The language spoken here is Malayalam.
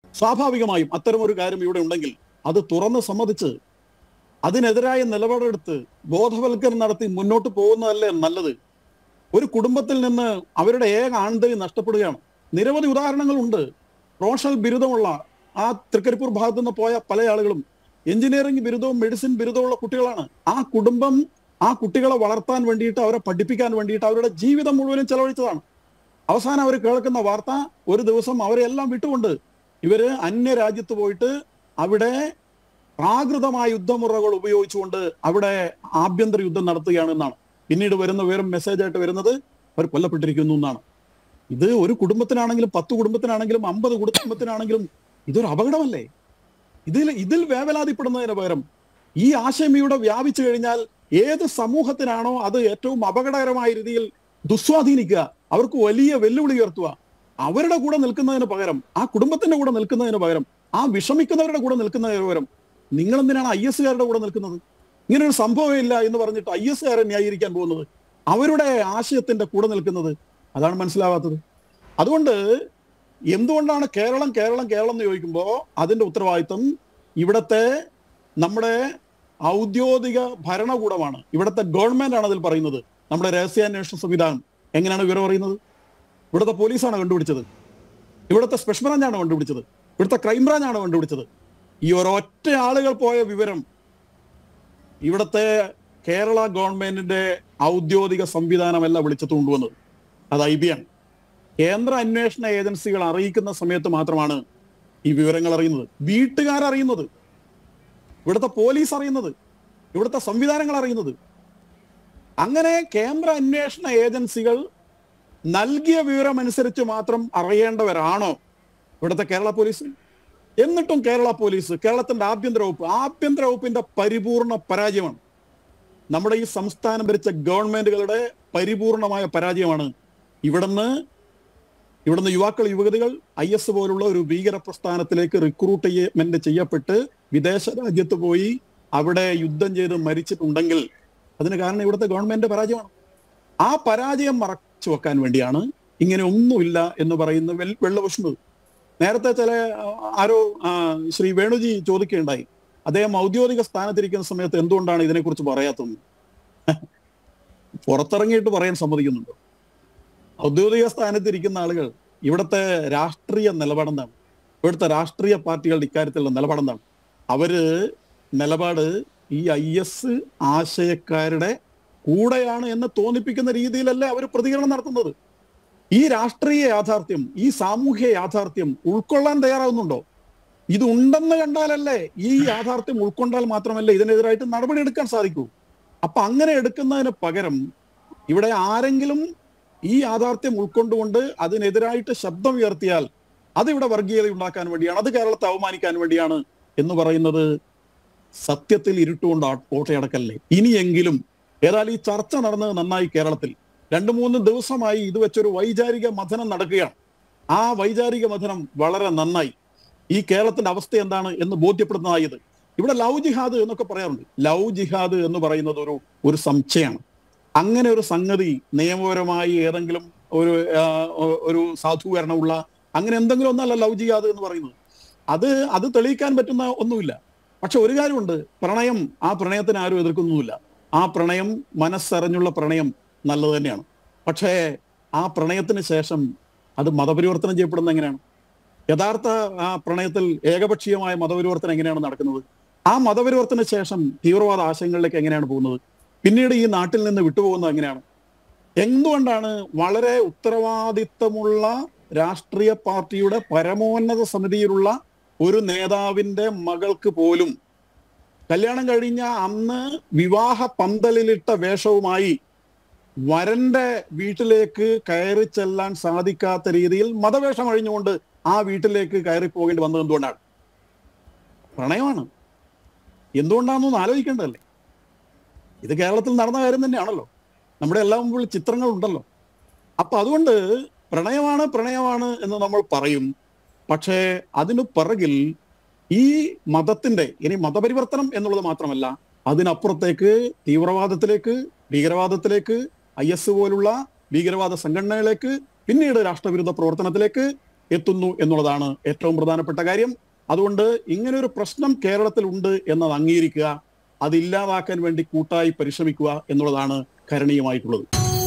സ്വാഭാവികമായും അത്തരം ഒരു കാര്യം ഇവിടെ ഉണ്ടെങ്കിൽ അത് തുറന്ന് സമ്മതിച്ച് അതിനെതിരായ നിലപാടെടുത്ത് ബോധവൽക്കരണം നടത്തി മുന്നോട്ട് പോകുന്നതല്ലേ നല്ലത് ഒരു കുടുംബത്തിൽ നിന്ന് അവരുടെ ഏക ആൺതരി നഷ്ടപ്പെടുകയാണ് നിരവധി ഉദാഹരണങ്ങളുണ്ട് പ്രൊഫഷണൽ ബിരുദമുള്ള ആ തൃക്കരിപ്പൂർ ഭാഗത്തു നിന്ന് പോയ പല ആളുകളും എഞ്ചിനീയറിംഗ് ബിരുദവും മെഡിസിൻ ബിരുദമുള്ള കുട്ടികളാണ് ആ കുടുംബം ആ കുട്ടികളെ വളർത്താൻ വേണ്ടിയിട്ട് അവരെ പഠിപ്പിക്കാൻ വേണ്ടിയിട്ട് അവരുടെ ജീവിതം മുഴുവനും ചെലവഴിച്ചതാണ് അവസാനം അവർ കേൾക്കുന്ന വാർത്ത ഒരു ദിവസം അവരെ എല്ലാം വിട്ടുകൊണ്ട് ഇവര് അന്യ രാജ്യത്ത് പോയിട്ട് അവിടെ പ്രാകൃതമായ യുദ്ധമുറകൾ ഉപയോഗിച്ചുകൊണ്ട് അവിടെ ആഭ്യന്തര യുദ്ധം നടത്തുകയാണ് എന്നാണ് പിന്നീട് വരുന്ന വിവരം മെസ്സേജ് ആയിട്ട് വരുന്നത് അവർ കൊല്ലപ്പെട്ടിരിക്കുന്നു എന്നാണ് ഇത് ഒരു കുടുംബത്തിനാണെങ്കിലും പത്ത് കുടുംബത്തിനാണെങ്കിലും അമ്പത് കുടുംബത്തിനാണെങ്കിലും ഇതൊരു അപകടമല്ലേ ഇതിൽ ഇതിൽ വേവലാതിപ്പെടുന്നതിന് പകരം ഈ ആശയം ഇവിടെ വ്യാപിച്ചു കഴിഞ്ഞാൽ ഏത് സമൂഹത്തിനാണോ അത് ഏറ്റവും അപകടകരമായ രീതിയിൽ ദുസ്വാധീനിക്കുക അവർക്ക് വലിയ വെല്ലുവിളി ഉയർത്തുക അവരുടെ കൂടെ നിൽക്കുന്നതിന് പകരം ആ കുടുംബത്തിന്റെ കൂടെ നിൽക്കുന്നതിന് പകരം ആ വിഷമിക്കുന്നവരുടെ കൂടെ നിൽക്കുന്നതിന് പകരം നിങ്ങൾ എന്തിനാണ് ഐ എസ് കാരുടെ കൂടെ നിൽക്കുന്നത് ഇങ്ങനെ ഒരു സംഭവമില്ല എന്ന് പറഞ്ഞിട്ട് ഐ എസ് കാരെ ന്യായീകരിക്കാൻ പോകുന്നത് അവരുടെ ആശയത്തിന്റെ കൂടെ നിൽക്കുന്നത് അതാണ് മനസ്സിലാവാത്തത് അതുകൊണ്ട് എന്തുകൊണ്ടാണ് കേരളം കേരളം കേരളം എന്ന് ചോദിക്കുമ്പോൾ അതിന്റെ ഉത്തരവാദിത്വം ഇവിടത്തെ നമ്മുടെ ഔദ്യോഗിക ഭരണകൂടമാണ് ഇവിടുത്തെ ഗവൺമെന്റ് ആണ് അതിൽ പറയുന്നത് നമ്മുടെ രഹസ്യാന്വേഷണ സംവിധാനം എങ്ങനെയാണ് വിവരം അറിയുന്നത് ഇവിടുത്തെ പോലീസാണ് കണ്ടുപിടിച്ചത് ഇവിടുത്തെ സ്പെഷ്യൽ ബ്രാഞ്ചാണ് കണ്ടുപിടിച്ചത് ഇവിടുത്തെ ക്രൈംബ്രാഞ്ചാണ് കണ്ടുപിടിച്ചത് ഈ ഒരൊറ്റ ആളുകൾ പോയ വിവരം ഇവിടുത്തെ കേരള ഗവൺമെന്റിന്റെ ഔദ്യോഗിക സംവിധാനമല്ല വിളിച്ചത് കൊണ്ടുവന്നത് അത് ഐ ബി ആണ് കേന്ദ്ര അന്വേഷണ ഏജൻസികൾ അറിയിക്കുന്ന സമയത്ത് മാത്രമാണ് ഈ വിവരങ്ങൾ അറിയുന്നത് വീട്ടുകാർ അറിയുന്നത് ഇവിടുത്തെ പോലീസ് അറിയുന്നത് ഇവിടുത്തെ സംവിധാനങ്ങൾ അറിയുന്നത് അങ്ങനെ കേന്ദ്ര അന്വേഷണ ഏജൻസികൾ നൽകിയ വിവരം അനുസരിച്ച് മാത്രം അറിയേണ്ടവരാണോ ഇവിടുത്തെ കേരള പോലീസ് എന്നിട്ടും കേരള പോലീസ് കേരളത്തിന്റെ ആഭ്യന്തര വകുപ്പ് ആഭ്യന്തര വകുപ്പിന്റെ പരിപൂർണ പരാജയമാണ് നമ്മുടെ ഈ സംസ്ഥാനം ഭരിച്ച ഗവൺമെന്റുകളുടെ പരിപൂർണമായ പരാജയമാണ് ഇവിടുന്ന് ഇവിടുന്ന് യുവാക്കൾ യുവതികൾ ഐ എസ് പോലുള്ള ഒരു ഭീകര പ്രസ്ഥാനത്തിലേക്ക് റിക്രൂട്ട്മെന്റ് ചെയ്യപ്പെട്ട് വിദേശ രാജ്യത്ത് പോയി അവിടെ യുദ്ധം ചെയ്ത് മരിച്ചിട്ടുണ്ടെങ്കിൽ അതിന് കാരണം ഇവിടുത്തെ ഗവൺമെന്റ് പരാജയമാണ് ആ പരാജയം മറച്ചു വെക്കാൻ വേണ്ടിയാണ് ഇങ്ങനെ ഒന്നുമില്ല എന്ന് പറയുന്ന വെൽ വെള്ളപുഷ്ണത് നേരത്തെ ചില ആ, ആരോ ആ, ശ്രീ വേണുജി ചോദിക്കുകയുണ്ടായി അദ്ദേഹം ഔദ്യോഗിക സ്ഥാനത്തിരിക്കുന്ന സമയത്ത് എന്തുകൊണ്ടാണ് ഇതിനെക്കുറിച്ച് പറയാത്തത് പുറത്തിറങ്ങിയിട്ട് പറയാൻ സമ്മതിക്കുന്നുണ്ടോ ഔദ്യോഗിക സ്ഥാനത്തിരിക്കുന്ന ആളുകൾ ഇവിടുത്തെ രാഷ്ട്രീയ നിലപാടെന്താണ് ഇവിടുത്തെ രാഷ്ട്രീയ പാർട്ടികളുടെ ഇക്കാര്യത്തിലുള്ള നിലപാടെന്താണ് അവര് നിലപാട് ഈ ഐ എസ് ആശയക്കാരുടെ കൂടെയാണ് എന്ന് തോന്നിപ്പിക്കുന്ന രീതിയിലല്ലേ അവർ പ്രതികരണം നടത്തുന്നത് ഈ രാഷ്ട്രീയ യാഥാർത്ഥ്യം ഈ സാമൂഹ്യ യാഥാർത്ഥ്യം ഉൾക്കൊള്ളാൻ തയ്യാറാവുന്നുണ്ടോ ഇത് ഉണ്ടെന്ന് കണ്ടാലല്ലേ ഈ യാഥാർത്ഥ്യം ഉൾക്കൊണ്ടാൽ മാത്രമല്ലേ ഇതിനെതിരായിട്ട് നടപടി എടുക്കാൻ സാധിക്കൂ അപ്പൊ അങ്ങനെ എടുക്കുന്നതിന് പകരം ഇവിടെ ആരെങ്കിലും ഈ യാഥാർത്ഥ്യം ഉൾക്കൊണ്ടുകൊണ്ട് അതിനെതിരായിട്ട് ശബ്ദം ഉയർത്തിയാൽ അത് ഇവിടെ വർഗീയത ഉണ്ടാക്കാൻ വേണ്ടിയാണ് അത് കേരളത്തെ അവമാനിക്കാൻ വേണ്ടിയാണ് എന്ന് പറയുന്നത് സത്യത്തിൽ ഇരുട്ടുകൊണ്ട് ആ- കോട്ടയടക്കല്ലേ ഇനിയെങ്കിലും ഏതായാലും ഈ ചർച്ച നടന്നത് നന്നായി കേരളത്തിൽ രണ്ടു മൂന്ന് ദിവസമായി ഇത് വെച്ചൊരു വൈചാരിക മഥനം നടക്കുകയാണ് ആ വൈചാരിക മഥനം വളരെ നന്നായി ഈ കേരളത്തിന്റെ അവസ്ഥ എന്താണ് എന്ന് ബോധ്യപ്പെടുന്നതായത് ഇവിടെ ലവ് ജിഹാദ് എന്നൊക്കെ പറയാറുണ്ട് ലവ് ജിഹാദ് എന്ന് പറയുന്നത് ഒരു ഒരു സംശയമാണ് അങ്ങനെ ഒരു സംഗതി നിയമപരമായി ഏതെങ്കിലും ഒരു ആ, ഒരു സാധൂകരണമുള്ള അങ്ങനെ എന്തെങ്കിലും ഒന്നല്ല ലവ് ജിഹാദ് എന്ന് പറയുന്നത് അത് അത് തെളിയിക്കാൻ പറ്റുന്ന ഒന്നുമില്ല പക്ഷെ ഒരു കാര്യമുണ്ട് പ്രണയം ആ പ്രണയത്തിന് ആരും എതിർക്കുന്നൊന്നുമില്ല ആ പ്രണയം മനസ്സറിഞ്ഞുള്ള പ്രണയം നല്ലത് തന്നെയാണ് പക്ഷേ ആ പ്രണയത്തിന് ശേഷം അത് മതപരിവർത്തനം ചെയ്യപ്പെടുന്നത് എങ്ങനെയാണ് യഥാർത്ഥ ആ പ്രണയത്തിൽ ഏകപക്ഷീയമായ മതപരിവർത്തനം എങ്ങനെയാണ് നടക്കുന്നത് ആ മതപരിവർത്തന ശേഷം തീവ്രവാദ ആശയങ്ങളിലേക്ക് എങ്ങനെയാണ് പോകുന്നത് പിന്നീട് ഈ നാട്ടിൽ നിന്ന് വിട്ടുപോകുന്നത് എങ്ങനെയാണ് എന്തുകൊണ്ടാണ് വളരെ ഉത്തരവാദിത്തമുള്ള രാഷ്ട്രീയ പാർട്ടിയുടെ പരമോന്നത സമിതിയിലുള്ള ഒരു നേതാവിന്റെ മകൾക്ക് പോലും കല്യാണം കഴിഞ്ഞ അന്ന് വിവാഹ പന്തലിലിട്ട വേഷവുമായി വരന്റെ വീട്ടിലേക്ക് കയറി ചെല്ലാൻ സാധിക്കാത്ത രീതിയിൽ മതവേഷം അഴിഞ്ഞുകൊണ്ട് ആ വീട്ടിലേക്ക് കയറി പോകേണ്ടി വന്നത് എന്തുകൊണ്ടാണ് പ്രണയമാണ് എന്തുകൊണ്ടാണെന്നൊന്ന് ആലോചിക്കേണ്ടതല്ലേ ഇത് കേരളത്തിൽ നടന്ന കാര്യം തന്നെയാണല്ലോ നമ്മുടെ എല്ലാ മുമ്പിൽ ചിത്രങ്ങൾ ഉണ്ടല്ലോ അപ്പൊ അതുകൊണ്ട് പ്രണയമാണ് പ്രണയമാണ് എന്ന് നമ്മൾ പറയും പക്ഷേ അതിനു പിറകിൽ ഈ മതത്തിന്റെ ഇനി മതപരിവർത്തനം എന്നുള്ളത് മാത്രമല്ല അതിനപ്പുറത്തേക്ക് തീവ്രവാദത്തിലേക്ക് ഭീകരവാദത്തിലേക്ക് ഐ എസ് പോലുള്ള ഭീകരവാദ സംഘടനകളിലേക്ക് പിന്നീട് രാഷ്ട്രവിരുദ്ധ പ്രവർത്തനത്തിലേക്ക് എത്തുന്നു എന്നുള്ളതാണ് ഏറ്റവും പ്രധാനപ്പെട്ട കാര്യം അതുകൊണ്ട് ഇങ്ങനെ ഒരു പ്രശ്നം കേരളത്തിൽ ഉണ്ട് എന്നത് അംഗീകരിക്കുക അത് ഇല്ലാതാക്കാൻ വേണ്ടി കൂട്ടായി പരിശ്രമിക്കുക എന്നുള്ളതാണ് കരണീയമായിട്ടുള്ളത്